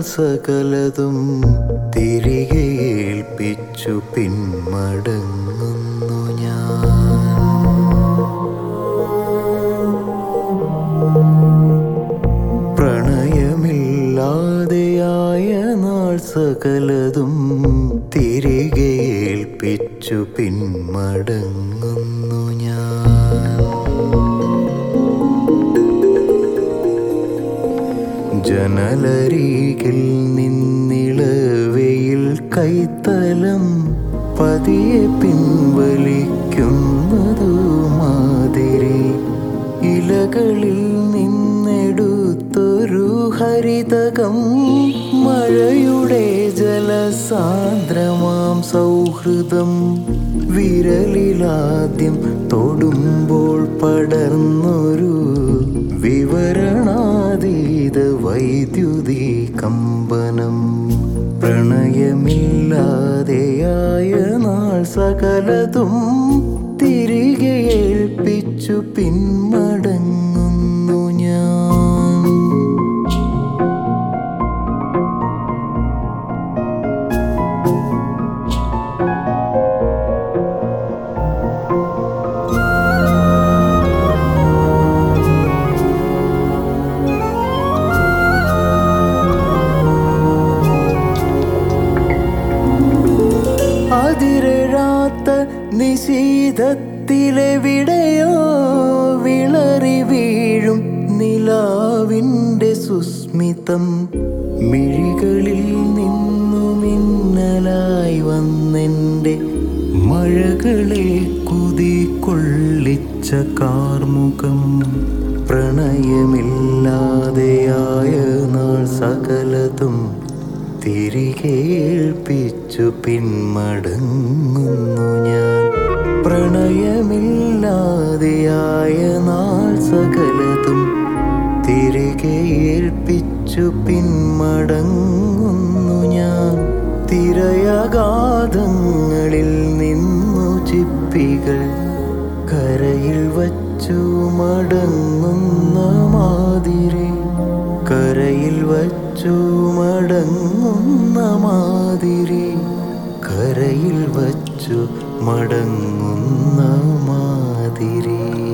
സകലതും തിരികെ ഏൽപ്പിച്ചു പിന്മടങ്ങുന്നു ഞാൻ പ്രണയമില്ലാതെയായ നാൾ സകലതും തിരികെ ഏൽപ്പിച്ചു പിന്മടങ്ങുന്നു ഞാൻ ജനലരികിൽ നിന്നിളവയിൽ കൈത്തലം പതിയെ പിൻവലിക്കുന്നതു മാതിരി ഇലകളിൽ നിന്നെടുത്തൊരു ഹരിതകം മഴയുടെ ജലസാന്ദ്രമാം സൗഹൃദം വിരലിലാദ്യം തൊടുമ്പോൾ പടർന്നൊരു വിവരണാതീത വൈദ്യുതി കമ്പനം പ്രണയമില്ലാതെയായ നാൾ സകലതും തിരികെ ഏൽപ്പിച്ചു പിന്മടങ്ങുന്നു ഞാൻ അതിരഴാത്ത നിശീതത്തിലെവിടെയോ വിളറി വീഴും നിലാവിൻ്റെ സുസ്മിതം മിഴികളിൽ നിന്നു മിന്നലായി വന്നെൻ്റെ മഴകളെ കുതികൊള്ളിച്ച കാർമുഖം പ്രണയമില്ലാതെയായ നാൾ സകലതും തിരികെ ഏൽപ്പിച്ചു പിന്മടങ്ങുന്നു ഞാൻ പ്രണയമില്ലാതെയായ നാൾ സകലതും തിരികെ ഏൽപ്പിച്ചു പിന്മടങ്ങുന്നു ഞാൻ തിരയഗാധങ്ങളിൽ നിന്നു ചിപ്പികൾ കരയിൽ വച്ചു മടങ്ങുന്ന മാതിരി കരയിൽ വച്ചു മടങ്ങുന്ന മാതിരി കരയിൽ വച്ചു മടങ്ങുന്ന മാതിരി